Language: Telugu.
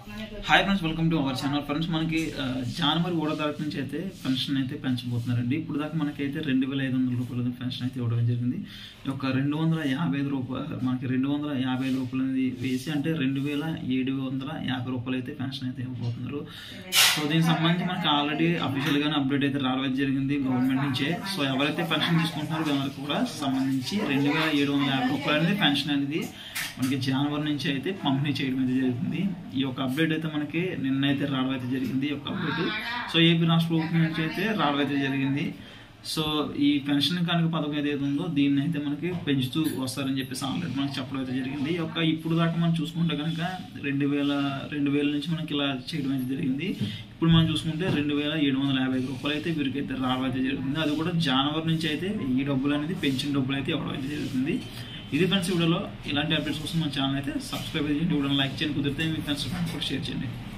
hi friends welcome to our channel friends మనకి ఆ, జనవరి ఒకటో తారీఖు నుంచి అయితే పెన్షన్ అయితే పెంచబోతున్నారండి ఇప్పుడు దాకా మనకైతే రెండు వేల ఐదు వందల రూపాయల పెన్షన్ అయితే ఇవ్వడం జరిగింది ఈ యొక్క రెండు వందల యాభై ఐదు రూపాయలు మనకి రెండు వందల యాభై ఐదు రూపాయలు అనేది వేసి అంటే రెండు వేల ఏడు వందల యాభై రూపాయలు అయితే పెన్షన్ అయితే ఇవ్వబోతున్నారు సో దీనికి సంబంధించి మనకి ఆల్రెడీ అఫీషియల్ గానే అప్డేట్ అయితే రావడం జరిగింది గవర్నమెంట్ నుంచే సో ఎవరైతే పెన్షన్ తీసుకుంటున్నారో వారికి కూడా సంబంధించి రెండు వేల ఏడు వందల యాభై రూపాయలు అనేది పెన్షన్ అనేది మనకి జనవరి నుంచి అయితే పంపిణీ చేయడం అయితే జరిగింది ఈ యొక్క అప్డేట్ అయితే మనకి నిన్న అయితే రావడం అయితే జరిగింది ఈ యొక్క అప్డేట్ సో ఏపీ రాష్ట్ర ప్రభుత్వం నుంచి అయితే రావడం అయితే జరిగింది సో ఈ పెన్షన్ కనుక పథకం ఏదైతే ఉందో దీన్ని అయితే మనకి పెంచుతూ వస్తారని చెప్పేసి ఆల్రెడీ మనకి చెప్పడం అయితే జరిగింది ఈ యొక్క ఇప్పుడు దాకా మనం చూసుకుంటే కనుక రెండు వేల రెండు వేల నుంచి మనకి ఇలా చేయడం అయితే జరిగింది ఇప్పుడు మనం చూసుకుంటే రెండు వేల ఏడు వందల యాభై ఐదు రూపాయలు అయితే వీరికి అయితే రావడం అయితే జరుగుతుంది అది కూడా జనవరి నుంచి అయితే ఈ డబ్బులు అనేది పెన్షన్ డబ్బులు అయితే ఇవ్వడం అయితే జరుగుతుంది ఇది ఫ్రెండ్స్ వీడియోలో ఇలాంటి అప్డేట్స్ కోసం మన ఛానల్ అయితే సబ్స్క్రైబ్ చేయండి వీడియోని లైక్ చేయండి కుదిరితే మీ ఫ్రెండ్స్ కూడా షేర్ చేయండి